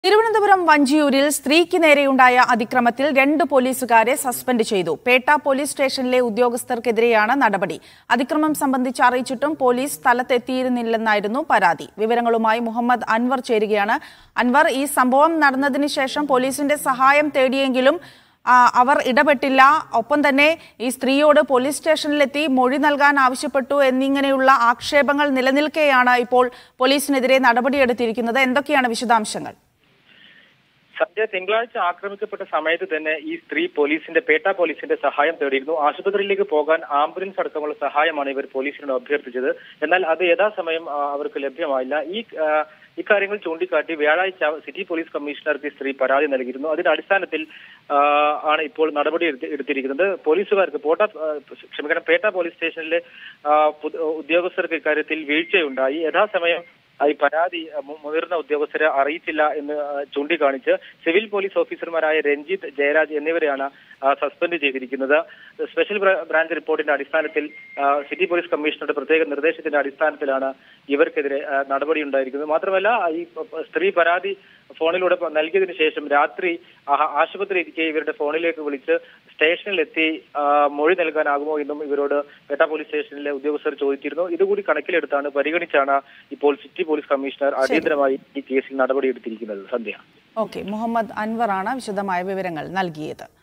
തിരുവനന്തപുരം വഞ്ചിയൂരിൽ സ്ത്രീക്ക് നേരെയുണ്ടായ അതിക്രമത്തിൽ രണ്ട് പോലീസുകാരെ സസ്പെൻഡ് ചെയ്തു പേട്ട പോലീസ് സ്റ്റേഷനിലെ ഉദ്യോഗസ്ഥർക്കെതിരെയാണ് നടപടി അതിക്രമം സംബന്ധിച്ച് അറിയിച്ചിട്ടും പോലീസ് സ്ഥലത്തെത്തിയിരുന്നില്ലെന്നായിരുന്നു പരാതി വിവരങ്ങളുമായി മുഹമ്മദ് അൻവർ ചേരുകയാണ് അൻവർ ഈ സംഭവം നടന്നതിന് ശേഷം പോലീസിന്റെ സഹായം തേടിയെങ്കിലും ആ, അവർ ഇടപെട്ടില്ല ഒപ്പം തന്നെ ഈ സ്ത്രീയോട് പോലീസ് സ്റ്റേഷനിലെത്തി മൊഴി നൽകാൻ ആവശ്യപ്പെട്ടു എന്നിങ്ങനെയുള്ള ആക്ഷേപങ്ങൾ നിലനിൽക്കെയാണ് ഇപ്പോൾ പോലീസിനെതിരെ നടപടിയെടുത്തിരിക്കുന്നത് എന്തൊക്കെയാണ് വിശദാംശങ്ങൾ സന്ധ്യ തിങ്കളാഴ്ച ആക്രമിക്കപ്പെട്ട സമയത്ത് തന്നെ ഈ സ്ത്രീ പോലീസിന്റെ പേട്ട പോലീസിന്റെ സഹായം തേടിയിരുന്നു ആശുപത്രിയിലേക്ക് പോകാൻ ആംബുലൻസ് അടക്കമുള്ള സഹായമാണ് ഇവർ പോലീസിനോട് അഭ്യർത്ഥിച്ചത് എന്നാൽ അത് യഥാസമയം ആ, അവർക്ക് ലഭ്യമായില്ല ഈ ആ, ഇക്കാര്യങ്ങൾ ചൂണ്ടിക്കാട്ടി വ്യാഴാഴ്ച സിറ്റി പോലീസ് കമ്മീഷണർക്ക് ഈ സ്ത്രീ പരാതി നൽകിയിരുന്നു അതിന്റെ അടിസ്ഥാനത്തിൽ ആ, ആണ് ഇപ്പോൾ നടപടി എടുത്തി- എടുത്തിരിക്കുന്നത് പോലീസുകാർക്ക് പോട്ട ആ, ക്ഷമിക്കണം പേട്ട പോലീസ് സ്റ്റേഷനിലെ ആ, പു- ഉദ്യോഗസ്ഥർക്ക് ഇക്കാര്യത്തിൽ വീഴ്ചയുണ്ടായി യഥാസമയം ആ, ഈ പരാതി ആ, മു- മുതിർന്ന ഉദ്യോഗസ്ഥരെ അറിയിച്ചില്ല എന്ന് ആ, ചൂണ്ടിക്കാണിച്ച് സിവിൽ പോലീസ് ഓഫീസർമാരായ രഞ്ജിത്ത് ജയരാജ് എന്നിവരെയാണ് ആ, സസ്പെൻഡ് ചെയ്തിരിക്കുന്നത് സ്പെഷ്യൽ ബ്ര- ബ്രാഞ്ച് റിപ്പോർട്ടിന്റെ അടിസ്ഥാനത്തിൽ ആ, സിറ്റി പോലീസ് കമ്മീഷണറുടെ പ്രത്യേക നിർദ്ദേശത്തിന്റെ അടിസ്ഥാനത്തിലാണ് ഇവർക്കെതിരെ ആ, നടപടി ഉണ്ടായിരിക്കുന്നത് മാത്രമല്ല ഈ പ- സ്ത്രീ പരാതി ഫോണിലൂടെ പ- നൽകിയതിനു ശേഷം രാത്രി ആ- ആശുപത്രി ഇരിക്കെ ഇവരുടെ ഫോണിലേക്ക് വിളിച്ച് സ്റ്റേഷനിലെത്തി ആ, മൊഴി നൽകാനാകുമോ എന്നും ഇവരോട് പേട്ട പോലീസ് സ്റ്റേഷനിലെ ഉദ്യോഗസ്ഥർ ചോദിച്ചിരുന്നു ഇതുകൂടി കണക്കിലെടുത്താണ് പരിഗണിച്ചാണ് ഇപ്പോൾ സിറ്റി പോലീസ് കമ്മീഷണർ അടിയന്തരമായി ഈ കേസിൽ നടപടിയെടുത്തിരിക്കുന്നത് സന്ധ്യ ഓക്കെ മുഹമ്മദ് അൻവറാണ് വിശദമായ വിവരങ്ങൾ നൽകിയത്